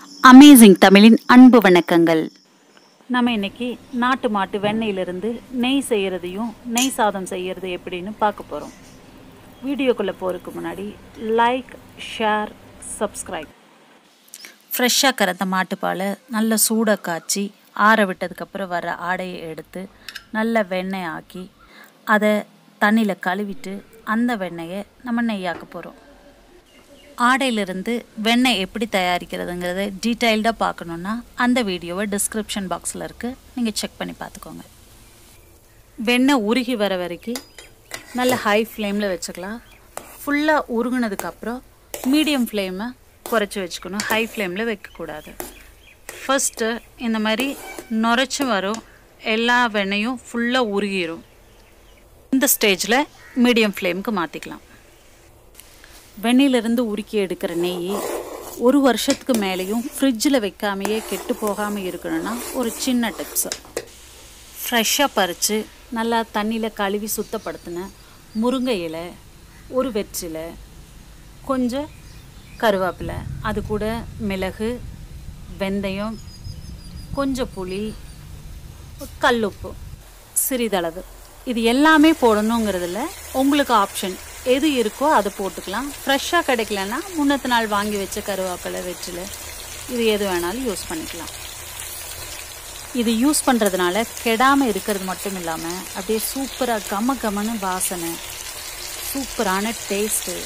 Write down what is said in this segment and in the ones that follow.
amazing தமிழின் அன்பு வணக்கங்கள் நம்ம இன்னைக்கு நாட்டு மாட்டு வெண்ணெயிலிருந்து நெய் செய்கிறதையும் நெய் சாதம் செய்கிறது எப்படின்னு பார்க்க போகிறோம் வீடியோக்குள்ளே போகிறதுக்கு முன்னாடி லைக் ஷேர் சப்ஸ்கிரைப் ஃப்ரெஷ்ஷாக கறந்த மாட்டுப்பாலை நல்ல சூடாக காய்ச்சி ஆற விட்டதுக்கப்புறம் வர ஆடையை எடுத்து நல்ல வெண்ணெய் ஆக்கி அதை தண்ணியில் கழுவிட்டு அந்த வெண்ணெயை நம்ம நெய்யாக்க போகிறோம் ஆடையிலிருந்து வெண்ணெய் எப்படி தயாரிக்கிறதுங்கிறத டீட்டெயில்டாக பார்க்கணுன்னா அந்த வீடியோவை டிஸ்கிரிப்ஷன் பாக்ஸில் இருக்குது நீங்கள் செக் பண்ணி பார்த்துக்கோங்க வெண்ணெய் உருகி வர வரைக்கும் நல்ல ஹை ஃப்ளேமில் வச்சுக்கலாம் ஃபுல்லாக உருகுனதுக்கப்புறம் மீடியம் ஃப்ளேமை குறைச்சி வச்சுக்கணும் ஹை ஃப்ளேமில் வைக்கக்கூடாது ஃபஸ்ட்டு இந்த மாதிரி நுரைச்சி வரும் எல்லா வெண்ணெயும் ஃபுல்லாக உருகிரும் இந்த ஸ்டேஜில் மீடியம் ஃப்ளேமுக்கு மாற்றிக்கலாம் வெண்ணிலிருந்து உருக்கி எடுக்கிற நெய் ஒரு வருஷத்துக்கு மேலேயும் ஃப்ரிட்ஜில் வைக்காமையே கெட்டு போகாமல் இருக்கணும்னா ஒரு சின்ன டிப்ஸு ஃப்ரெஷ்ஷாக பறித்து நல்லா தண்ணியில் கழுவி சுத்தப்படுத்தின முருங்கை இலை ஒரு வெற்றிலை கொஞ்சம் கருவேப்பிலை அது கூட மிளகு வெந்தயம் கொஞ்சம் புளி கல்லுப்பு சிறிதளவு இது எல்லாமே போடணுங்கிறதுல உங்களுக்கு ஆப்ஷன் எது இருக்கோ அதை போட்டுக்கலாம் ஃப்ரெஷ்ஷாக கிடைக்கலன்னா முன்னத்து நாள் வாங்கி வச்ச கருவேப்பிலை வெற்றிலை இது எது வேணாலும் யூஸ் பண்ணிக்கலாம் இது யூஸ் பண்ணுறதுனால கெடாமல் இருக்கிறது மட்டும் இல்லாமல் அப்படியே சூப்பராக கம கமன்னு வாசனை சூப்பரான டேஸ்ட்டு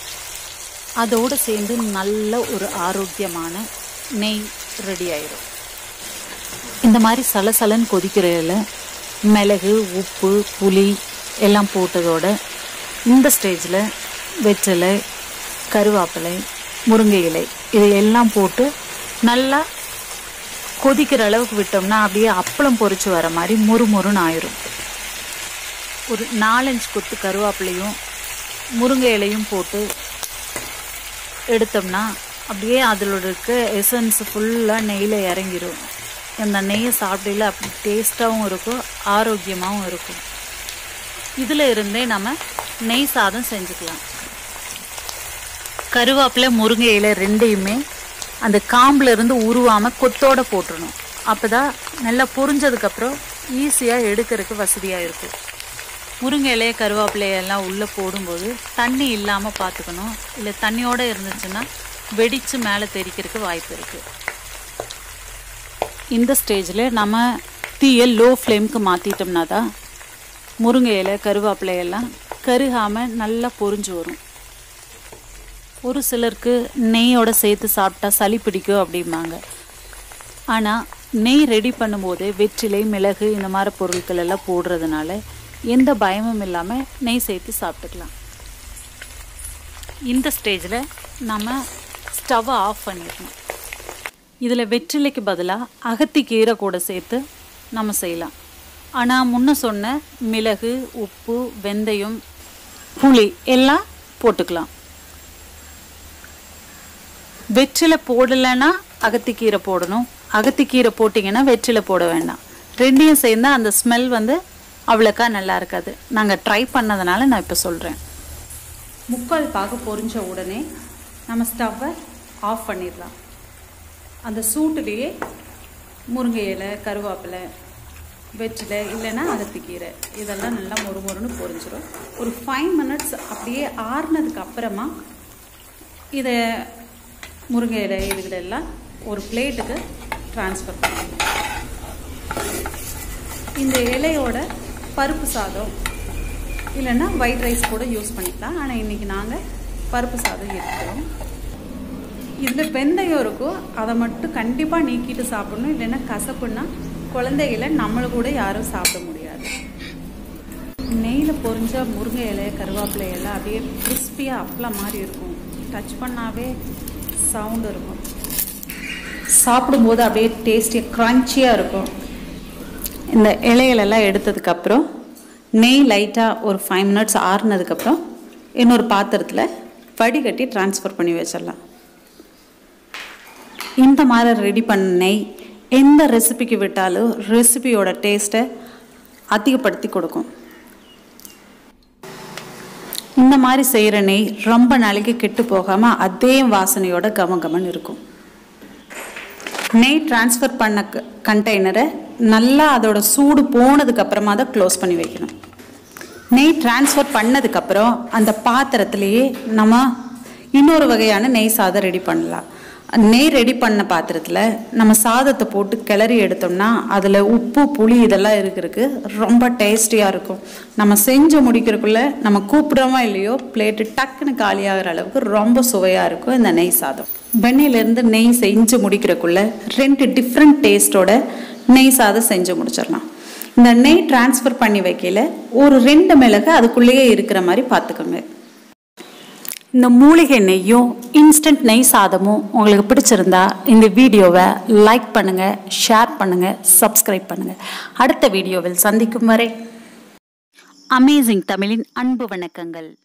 அதோடு சேர்ந்து நல்ல ஒரு ஆரோக்கியமான நெய் ரெடி ஆயிடும் இந்த மாதிரி சலசலன்னு கொதிக்கிறதில் மிளகு உப்பு புளி எல்லாம் போட்டதோட இந்த ஸ்டேஜில் வெற்றிலை கருவேப்பிலை முருங்கை இலை இது எல்லாம் போட்டு நல்லா கொதிக்கிற அளவுக்கு விட்டோம்னா அப்படியே அப்பளம் பொரிச்சு வர மாதிரி முறுமுறுன்னு ஆயிரும் ஒரு நாலஞ்சு கொத்து கருவேப்பிலையும் முருங்கை இலையும் போட்டு எடுத்தோம்னா அப்படியே அதில் இருக்க எசன்ஸ் ஃபுல்லாக நெய்யில் இறங்கிரும் அந்த நெய்யை சாப்பிடையில அப்படி டேஸ்ட்டாகவும் இருக்கும் ஆரோக்கியமாகவும் இருக்கும் இதில் இருந்தே நம்ம நெய் சாதம் செஞ்சுக்கலாம் கருவேப்பிலை முருங்கை இலை ரெண்டையுமே அந்த காம்பில் இருந்து உருவாமல் கொத்தோட போட்டுடணும் அப்போ தான் நல்லா பொரிஞ்சதுக்கப்புறம் ஈஸியாக எடுக்கிறதுக்கு வசதியாக இருக்கும் முருங்கை இலைய கருவேப்பிலையெல்லாம் உள்ளே போடும்போது தண்ணி இல்லாமல் பார்த்துக்கணும் இல்லை தண்ணியோடு இருந்துச்சுன்னா வெடித்து மேலே தெரிக்கிறதுக்கு வாய்ப்பு இருக்குது இந்த ஸ்டேஜில் நம்ம தீயை லோ ஃப்ளேமுக்கு மாற்றிட்டோம்னா தான் முருங்கை இலை கருவேப்பிலை எல்லாம் கருகாமல் நல்லா பொரிஞ்சு வரும் ஒரு சிலருக்கு நெய்யோட சேர்த்து சாப்பிட்டா சளி பிடிக்கும் அப்படிம்பாங்க ஆனால் நெய் ரெடி பண்ணும்போது வெற்றிலை மிளகு இந்த மாதிரி பொருட்கள் எல்லாம் போடுறதுனால எந்த பயமும் இல்லாமல் நெய் சேர்த்து சாப்பிட்டுக்கலாம் இந்த ஸ்டேஜில் நம்ம ஸ்டவ்வை ஆஃப் பண்ணிடணும் இதில் வெற்றிலைக்கு பதிலாக அகத்தி கீரை கூட சேர்த்து நம்ம செய்யலாம் ஆனால் முன்ன சொன்ன மிளகு உப்பு வெந்தயம் புளி எல்லாம் போட்டுக்கலாம் வெற்றிலை போடலைன்னா அகத்திக்கீரை போடணும் அகத்திக்கீரை போட்டிங்கன்னா வெற்றிலை போட வேண்டாம் ரெண்டையும் சேர்ந்தா அந்த ஸ்மெல் வந்து அவ்வளோக்கா நல்லா இருக்காது நாங்கள் ட்ரை பண்ணதுனால நான் இப்போ சொல்கிறேன் முக்கால் பாகு பொரிஞ்ச உடனே நம்ம ஸ்டவ்வை ஆஃப் பண்ணிடலாம் அந்த சூட்டுலேயே முருங்கை இலை கருவேப்பிலை வெற்றிலை இல்லைன்னா அகத்திக்கீரை இதெல்லாம் நல்லா மொறு மொறுன்னு பொரிஞ்சிடும் ஒரு ஃபைவ் மினிட்ஸ் அப்படியே ஆறுனதுக்கு அப்புறமா இதை முருங்கை இலை இதுகளெல்லாம் ஒரு பிளேட்டுக்கு ட்ரான்ஸ்ஃபர் பண்ணணும் இந்த இலையோட பருப்பு சாதம் இல்லைன்னா ஒயிட் ரைஸ் கூட யூஸ் பண்ணிக்கலாம் ஆனால் இன்றைக்கி நாங்கள் பருப்பு சாதம் எடுக்கிறோம் இதில் வெந்தயம் இருக்கும் அதை மட்டும் கண்டிப்பாக நீக்கிட்டு சாப்பிடணும் இல்லைன்னா கசப்புன்னா குழந்தைகளை நம்மளை கூட யாரும் சாப்பிட முடியாது நெய்யில் பொரிஞ்ச முருங்கை இலை கருவேப்பிலை எல்லாம் அப்படியே கிறிஸ்பியாக அப்பளம் மாதிரி இருக்கும் டச் பண்ணாவே சவுண்டு இருக்கும் சாப்பிடும்போது அப்படியே டேஸ்டியாக க்ரன்ச்சியாக இருக்கும் இந்த இலைகளெல்லாம் எடுத்ததுக்கப்புறம் நெய் லைட்டாக ஒரு ஃபைவ் மினிட்ஸ் ஆறுனதுக்கப்புறம் இன்னொரு பாத்திரத்தில் வடிகட்டி ட்ரான்ஸ்ஃபர் பண்ணி வச்சிடலாம் இந்த மாதிரி ரெடி பண்ண நெய் எந்த ரெசிபிக்கு விட்டாலும் ரெசிபியோட டேஸ்ட்டை அதிகப்படுத்தி கொடுக்கும் இந்த மாதிரி செய்கிற நெய் ரொம்ப நாளைக்கு கெட்டு போகாமல் அதே வாசனையோட கம கமன்னு இருக்கும் நெய் ட்ரான்ஸ்ஃபர் பண்ண கண்டெய்னரை நல்லா அதோட சூடு போனதுக்கு அப்புறமா தான் க்ளோஸ் பண்ணி வைக்கணும் நெய் ட்ரான்ஸ்ஃபர் பண்ணதுக்கப்புறம் அந்த பாத்திரத்திலேயே நம்ம இன்னொரு வகையான நெய் சாதம் ரெடி பண்ணலாம் நெய் ரெடி பண்ண பாத்திரத்தில் நம்ம சாதத்தை போட்டு கிளறி எடுத்தோம்னா அதில் உப்பு புளி இதெல்லாம் இருக்கிறதுக்கு ரொம்ப டேஸ்டியாக இருக்கும் நம்ம செஞ்சு முடிக்கிறதுக்குள்ளே நம்ம கூப்பிடுறோமா இல்லையோ பிளேட்டு டக்குன்னு காலியாகிற அளவுக்கு ரொம்ப சுவையாக இருக்கும் இந்த நெய் சாதம் வெண்ணெயிலேருந்து நெய் செஞ்சு முடிக்கிறதுக்குள்ள ரெண்டு டிஃப்ரெண்ட் டேஸ்ட்டோட நெய் சாதம் செஞ்சு முடிச்சிடலாம் இந்த நெய் ட்ரான்ஸ்ஃபர் பண்ணி வைக்கல ஒரு ரெண்டு மிளகு அதுக்குள்ளேயே இருக்கிற மாதிரி பார்த்துக்கோங்க இந்த மூலிகை நெய்யும் இன்ஸ்டன்ட் நெய் சாதமும் உங்களுக்கு பிடிச்சிருந்தா இந்த வீடியோவை லைக் பண்ணுங்கள் ஷேர் பண்ணுங்கள் சப்ஸ்கிரைப் பண்ணுங்கள் அடுத்த வீடியோவில் சந்திக்கும் வரை அமேசிங் தமிழின் அன்பு வணக்கங்கள்